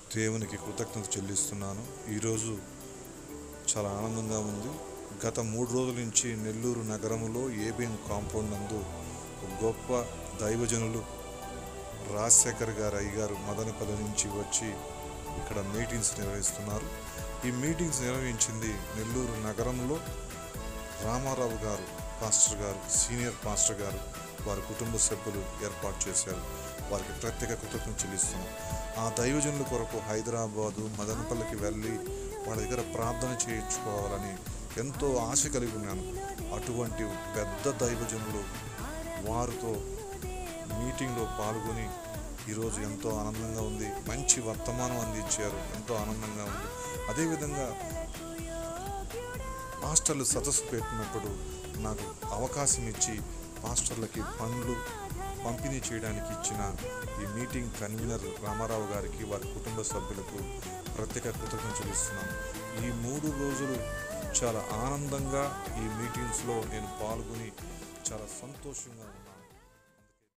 దేవునికి కృతజ్ఞత చెల్లిస్తున్నాను ఈరోజు చాలా ఆనందంగా ఉంది గత మూడు రోజుల నుంచి నెల్లూరు నగరంలో ఏబిఎన్ కాంపౌండ్ నందు ఒక గొప్ప దైవజనులు రాజశేఖర్ గారు అయ్యగారు మదనపల్లి నుంచి వచ్చి ఇక్కడ మీటింగ్స్ నిర్వహిస్తున్నారు ఈ మీటింగ్స్ నిర్వహించింది నెల్లూరు నగరంలో రామారావు గారు పాస్టర్ గారు సీనియర్ పాస్టర్ గారు వారి కుటుంబ సభ్యులు ఏర్పాటు చేశారు వారికి ప్రత్యేక కృతజ్ఞత చెల్లిస్తున్నాం ఆ దైవజనుల కొరకు హైదరాబాదు మదనపల్లికి వెళ్ళి వాళ్ళ దగ్గర ప్రార్థన చేయించుకోవాలని ఎంతో ఆశ కలిగి ఉన్నాను అటువంటి పెద్ద దైవజనులు వారితో మీటింగ్లో పాల్గొని ఈరోజు ఎంతో ఆనందంగా ఉంది మంచి వర్తమానం అందించారు ఎంతో ఆనందంగా ఉంది అదేవిధంగా మాస్టర్లు సదస్సు పెట్టినప్పుడు నాకు అవకాశం ఇచ్చి మాస్టర్లకి పండ్లు పంపిణీ చేయడానికి ఇచ్చిన ఈ మీటింగ్ కన్వీనర్ రామారావు గారికి వారి కుటుంబ సభ్యులకు ప్రత్యేక కృతజ్ఞత చెల్లిస్తున్నాను ఈ మూడు రోజులు చాలా ఆనందంగా ఈ మీటింగ్స్లో నేను పాల్గొని చాలా సంతోషంగా ఉన్నాను